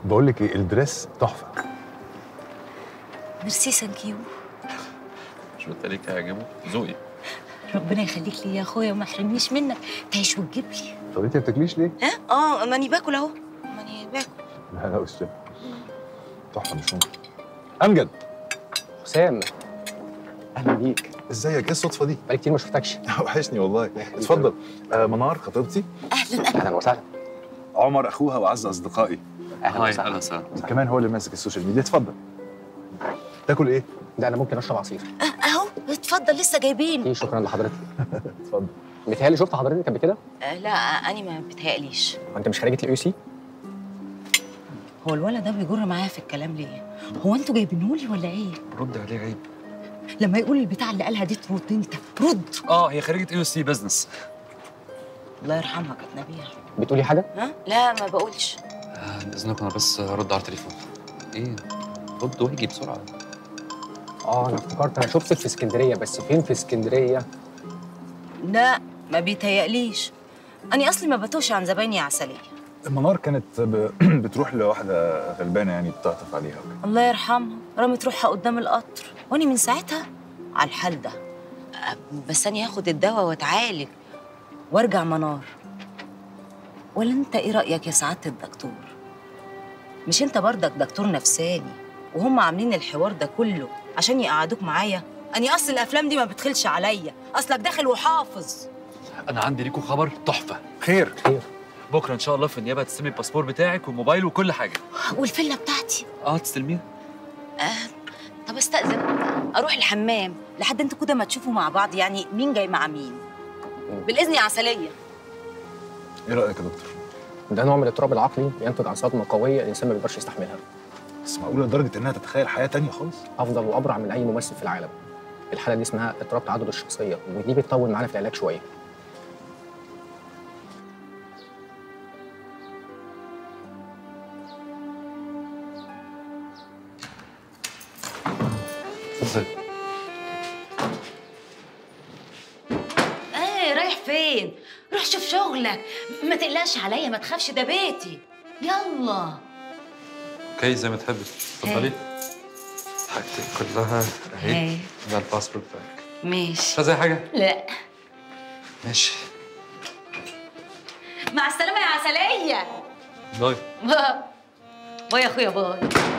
بقول لك ايه الدريس تحفه ميرسي ثانك يو شو قلت لك هيعجبه ذوقي ربنا يخليك لي يا اخويا وما يحرمنيش منك تعيش وتجيب لي طب انت ما بتاكليش ليه؟ ها اه ماني باكل اهو ماني باكل لا لا استاذ تحفه مش ممكن امجد حسام اهلا بيك ازيك ايه الصدفه دي؟ بقالي كتير ما شفتكش وحشني والله اتفضل آه منار خطيبتي اهلا اهلا اهلا وسهلا عمر اخوها واعز اصدقائي اهلا هاي وسهلا اهلا وسهلا كمان هو اللي ماسك السوشيال ميديا اتفضل تاكل ايه؟ ده انا ممكن اشرب عصير آه، اهو اتفضل لسه جايبين ايه شكرا لحضرتك اتفضل متهيألي شفت حضرتك قبل كده آه لا آه، انا ما بتهيأليش هو انت مش خريجه الاي سي هو الولد ده بيجر معايا في الكلام ليه هو انتوا جايبينهولي ولا ايه رد عليه عيب لما يقول البتاع اللي قالها دي ترد انت رد اه هي خريجه اي سي بزنس الله يرحمها كانت نبيها بتقولي حاجه ها لا ما بقولش آه اذنكم انا بس هرد على التليفون ايه رد واجي بسرعه اه انا افتكرت انا شفتك في اسكندريه بس فين في اسكندريه لا ما بيتهيأليش أنا أصلي ما بتوش عن زبايني عسلية منار كانت ب... بتروح لواحده غلبانه يعني بتعطف عليها وكده. الله يرحمها رمت روحها قدام القطر وأنا من ساعتها على الحال ده أه، بس أنا هاخد الدواء وأتعالج وأرجع منار ولا أنت إيه رأيك يا سعادة الدكتور؟ مش أنت برضك دكتور نفساني وهم عاملين الحوار ده كله عشان يقعدوك معايا؟ أني أصل الأفلام دي ما بتخلش عليا أصلك داخل وحافظ انا عندي ليكم خبر تحفه خير خير بكره ان شاء الله في النيابه هتستلمي الباسبور بتاعك والموبايل وكل حاجه والفيلا بتاعتي اه تستلميها آه طب استأذن أروح الحمام لحد انتوا كده ما تشوفوا مع بعض يعني مين جاي مع مين بالإذن يا عسلية ايه رايك يا دكتور؟ ده نوع من الاضطراب العقلي ينتج عن صدمه قويه الانسان ما بيقدرش يستحملها بس معقوله لدرجه انها تتخيل حياه تانية خالص؟ افضل وابرع من اي ممثل في العالم الحاله دي اسمها اضطراب تعدد الشخصيه ودي بتطول معانا في العلاج شويه ازاي ايه رايح فين؟ روح شوف شغلك ما تقلقش عليا ما تخافش ده بيتي يلا اوكي زي ما تحبي اتفضلي حاجتك كلها اهي اهي. ده الباسبور بتاعك ماشي مش عايزة اي حاجه لا ماشي مع السلامة يا عسلية باي باي يا اخويا باي